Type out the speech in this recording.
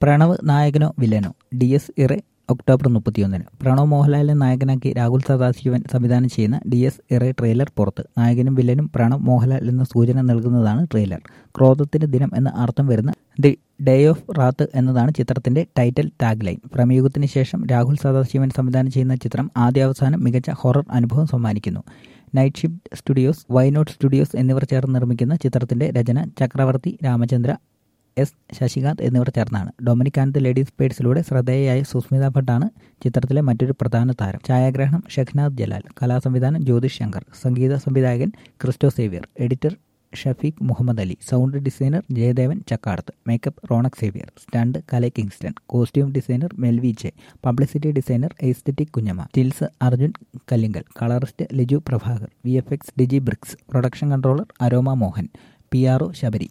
പ്രണവ് നായകനോ വില്ലനോ Dies Irae October മുപ്പത്തിയൊന്നിന് പ്രണവ് മോഹൻലാലിനെ നായകനാക്കി രാഹുൽ സദാശിവൻ സംവിധാനം ചെയ്യുന്ന ഡി എസ് ഇറെ ട്രെയിലർ പുറത്ത് നായകനും വില്ലനും പ്രണവ് മോഹൻലാൽ എന്ന സൂചന നൽകുന്നതാണ് ട്രെയിലർ ക്രോധത്തിന് ദിനം എന്ന അർത്ഥം വരുന്ന ദി ഡേ ഓഫ് റാത്ത് എന്നതാണ് ചിത്രത്തിന്റെ ടൈറ്റിൽ ടാഗ് ലൈൻ പ്രമയുഗത്തിന് ശേഷം രാഹുൽ സദാശിവൻ സംവിധാനം ചെയ്യുന്ന ചിത്രം ആദ്യാവസാനം മികച്ച ഹൊറർ അനുഭവം സമ്മാനിക്കുന്നു night shift studios why not studios എന്നിവർ ചേർന്ന് നിർമ്മിക്കുന്ന ചിത്രത്തിന്റെ രചന ചക്രവർത്തി രാമചന്ദ്ര എസ് ശശികാന്ത് എന്നിവർ ചേർന്നാണ് ഡൊമിനിക് ആൻഡ് ദ ലേഡീസ് പേഡ്സിലൂടെ ശ്രദ്ധേയയായ സുസ്മിത ഭട്ടാണ് ചിത്രത്തിലെ മറ്റൊരു പ്രധാന താരം ഛായാഗ്രഹണം ഷെഖ്നാഥ് ജലാൽ കലാസംവിധാനം ജ്യോതിഷ് ശങ്കർ സംഗീത സംവിധായകൻ Christo Xavier editor Shafeeq Muhammad Ali sound designer Jayadevan Chakkadath makeup Ronak Xavier stunt Kalai Kingston costume designer Melvy J publicity designer aesthetic Kunjamma stills Arjun Kallingal colourist Liju Prabhakar V F X digi bricks production controller Aroma Mohan P R O Sabari